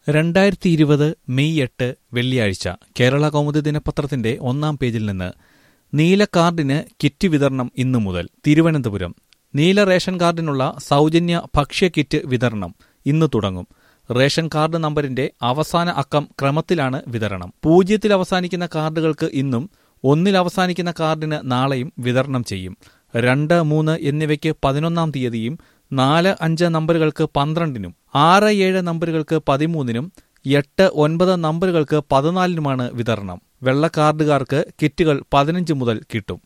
രണ്ടായിരത്തി ഇരുപത് മെയ് എട്ട് വെള്ളിയാഴ്ച കേരള കൗമുദി ദിനപത്രത്തിന്റെ ഒന്നാം പേജിൽ നിന്ന് നീല കാർഡിന് കിറ്റ് വിതരണം ഇന്നു മുതൽ തിരുവനന്തപുരം നീല റേഷൻ കാർഡിനുള്ള സൗജന്യ ഭക്ഷ്യ കിറ്റ് വിതരണം ഇന്ന് തുടങ്ങും റേഷൻ കാർഡ് നമ്പരിന്റെ അവസാന അക്കം ക്രമത്തിലാണ് വിതരണം പൂജ്യത്തിൽ അവസാനിക്കുന്ന കാർഡുകൾക്ക് ഇന്നും ഒന്നിൽ അവസാനിക്കുന്ന കാർഡിന് നാളെയും വിതരണം ചെയ്യും രണ്ട് മൂന്ന് എന്നിവയ്ക്ക് പതിനൊന്നാം തീയതിയും നാല് അഞ്ച് നമ്പറുകൾക്ക് പന്ത്രണ്ടിനും ആറ് ഏഴ് നമ്പറുകൾക്ക് പതിമൂന്നിനും എട്ട് ഒൻപത് നമ്പറുകൾക്ക് പതിനാലിനുമാണ് വിതരണം വെള്ള കാർഡുകാർക്ക് കിറ്റുകൾ പതിനഞ്ച് മുതൽ കിട്ടും